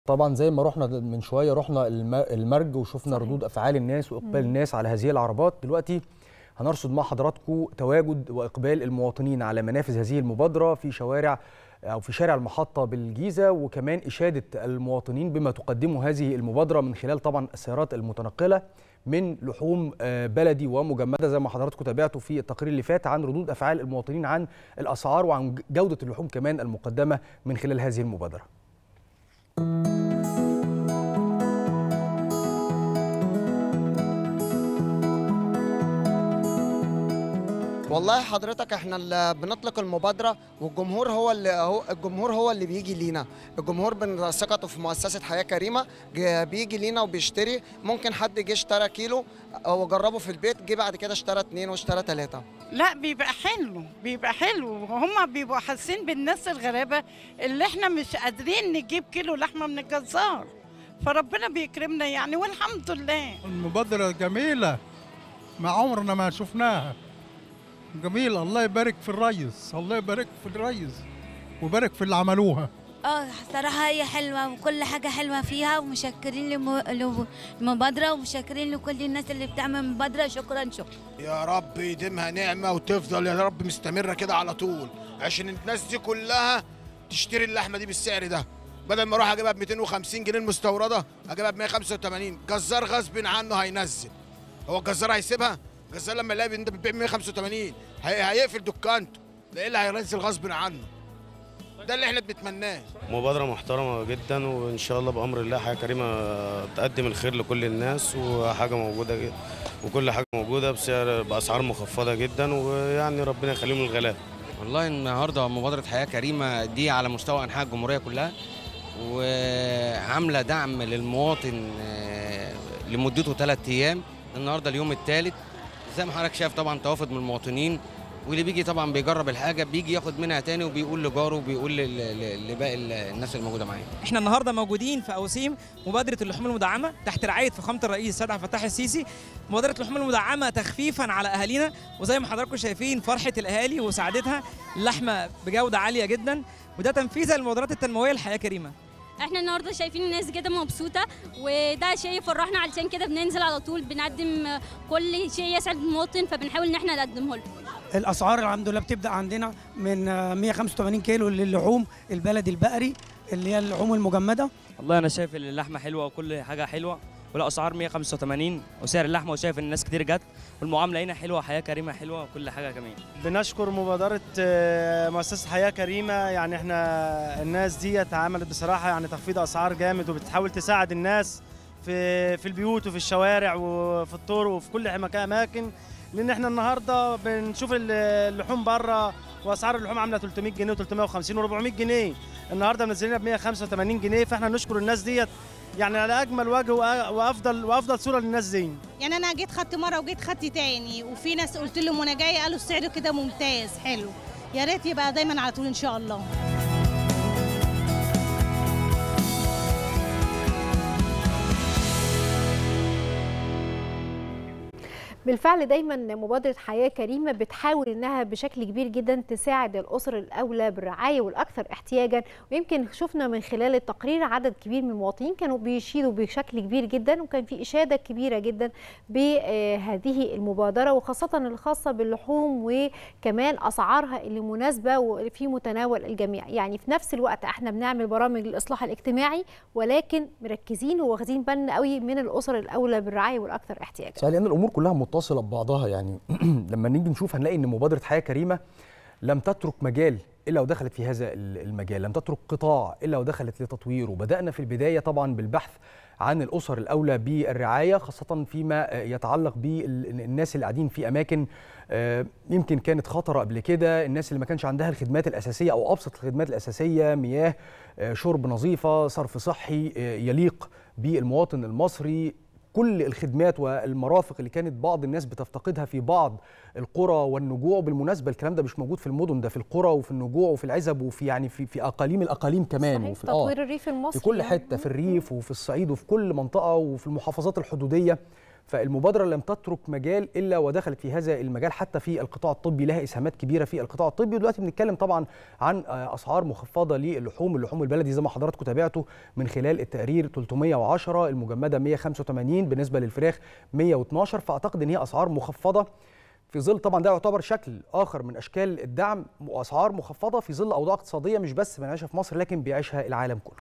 طبعا زي ما رحنا من شويه رحنا الم- المرج وشفنا صحيح. ردود افعال الناس واقبال مم. الناس على هذه العربات دلوقتي هنرصد مع حضراتكم تواجد واقبال المواطنين على منافذ هذه المبادره في شوارع او في شارع المحطه بالجيزه وكمان اشاده المواطنين بما تقدمه هذه المبادره من خلال طبعا السيارات المتنقله من لحوم آه، بلدي ومجمده زي ما حضراتكم تابعتوا في التقرير اللي فات عن ردود افعال المواطنين عن الاسعار وعن جوده اللحوم كمان المقدمه من خلال هذه المبادره والله حضرتك احنا اللي بنطلق المبادره والجمهور هو اللي هو الجمهور هو اللي بيجي لينا الجمهور من ثقته في مؤسسه حياه كريمه ج- بيجي لينا وبيشتري ممكن حد جه اشترى كيلو وجربه في البيت جه بعد كده اشترى اتنين واشترى ثلاثه لا بيبقى حلو بيبقى حلو وهم بيبقوا حاسين بالناس الغلابه اللي احنا مش قادرين نجيب كيلو لحمه من الجزار فربنا بيكرمنا يعني والحمد لله المبادرة جميلة ما عمرنا ما شفناها جميلة الله يبارك في الريس الله يبارك في الريس ويبارك في اللي عملوها اه صراحة هي حلوة وكل حاجة حلوة فيها ومشكرين للم- للمبادرة ومشكرين لكل الناس اللي بتعمل مبادرة شكرا شكرا يا رب يديمها نعمة وتفضل يا رب مستمرة كده على طول عشان الناس دي كلها تشتري اللحمة دي بالسعر ده بدل ما اروح اجيبها ب 250 جنيه المستوردة اجيبها ب 185 جزار غصب عنه هينزل هو الجزار هيسيبها الجزار لما يلاقي انت بتبيع ب 185 هي... هيقفل دكانته ده ايه اللي هينزل غصب عنه ده اللي احنا بنتمناه مبادرة محترمة جدا وإن شاء الله بأمر الله حاجة كريمة تقدم الخير لكل الناس وحاجة موجودة جد وكل حاجة موجودة بسعر بأسعار مخفضة جدا ويعني ربنا يخليهم الغلابة والله النهارده مبادرة حياة كريمة دي على مستوى أنحاء الجمهورية كلها وعاملة دعم للمواطن آه، لمدته ثلاث أيام النهارده اليوم الثالث زي ما حضرتك شايف طبعا توافد من المواطنين واللي بيجي طبعا بيجرب الحاجة بيجي ياخد منها تاني وبيقول لجاره وبيقول لل- لل- لباقي الناس الموجودة معاه احنا النهارده موجودين في اوسيم مبادره اللحوم المدعمه تحت رعايه فخامه الرئيس السيد عبد الفتاح السيسي مبادره اللحوم المدعمه تخفيفا على اهالينا وزي ما حضراتكم شايفين فرحه الاهالي وسعادتها اللحمه بجوده عاليه جدا وده تنفيذا للمبادرات التنمويه الحياه كريمه احنا النهارده شايفين الناس كده مبسوطه وده شيء يفرحنا علشان كده بننزل على طول بنقدم كل شيء يسعد المواطن فبنحاول ان احنا نقدمه له الاسعار الحمد لله بتبدا عندنا من آه، 185 كيلو للحوم البلدي البقري اللي هي اللحوم المجمده والله انا شايف ان اللحمه حلوه وكل حاجه حلوه والاسعار 185 وسعر اللحمه وشايف ان الناس كتير جت والمعامله هنا حلوه حياه كريمه حلوه وكل حاجه جميله بنشكر مبادرة آه، مؤسسة حياة كريمة يعني احنا الناس دي عملت بصراحة يعني تخفيض أسعار جامد وبتحاول تساعد الناس في في البيوت وفي الشوارع وفي الطرق وفي كل مكان أماكن لأن احنا النهاردة بنشوف ال- اللحوم بره وأسعار اللحوم عاملة 300 جنيه و350 و400 جنيه النهاردة منزلينها ب 185 جنيه فاحنا نشكر الناس ديت يعني على أجمل وجه وأ- وأفضل وأفضل صورة للناس دي يعني انا جيت خدت مره وجيت خدت تاني وفي ناس قلت لهم وانا جايه قالوا السعر كده ممتاز حلو يا ريت يبقى دايما على طول ان شاء الله بالفعل دايما مبادرة حياة كريمة بتحاول انها بشكل كبير جدا تساعد الاسر الاولى بالرعاية والاكثر احتياجا ويمكن شفنا من خلال التقرير عدد كبير من المواطنين كانوا بيشيدوا بشكل كبير جدا وكان في اشادة كبيرة جدا بهذه المبادرة وخاصة الخاصة باللحوم وكمان اسعارها اللي مناسبة وفي متناول الجميع يعني في نفس الوقت احنا بنعمل برامج للاصلاح الاجتماعي ولكن مركزين وواخدين بالنا قوي من الاسر الاولى بالرعاية والاكثر احتياجا صحيح لان الامور كلها متصله ببعضها يعني لما نيجي نشوف هنلاقي ان مبادره حياه كريمه لم تترك مجال الا ودخلت في هذا المجال لم تترك قطاع الا ودخلت لتطويره بدانا في البدايه طبعا بالبحث عن الاسر الاولى بالرعايه خاصه فيما يتعلق بالناس اللي قاعدين في اماكن آه، يمكن كانت خطره قبل كده الناس اللي ما كانش عندها الخدمات الاساسيه او ابسط الخدمات الاساسيه مياه آه، شرب نظيفه صرف صحي آه، يليق بالمواطن المصري كل الخدمات والمرافق اللي كانت بعض الناس بتفتقدها في بعض القرى والنجوع بالمناسبه الكلام ده مش موجود في المدن ده في القرى وفي النجوع وفي العزب وفي يعني في في اقاليم الاقاليم كمان صحيح وفي تطوير الريف المصري في كل يعني. حته في الريف وفي الصعيد وفي كل منطقه وفي المحافظات الحدوديه فالمبادره لم تترك مجال الا ودخلت في هذا المجال حتى في القطاع الطبي لها اسهامات كبيره في القطاع الطبي ودلوقتي بنتكلم طبعا عن اسعار مخفضه للحوم اللحوم البلدي زي ما حضراتكم تابعتوا من خلال التقرير 310 المجمده 185 بالنسبه للفراخ 112 فاعتقد ان هي اسعار مخفضه في ظل طبعا ده يعتبر شكل اخر من اشكال الدعم واسعار مخفضه في ظل اوضاع اقتصاديه مش بس بنعيشها في مصر لكن بيعيشها العالم كله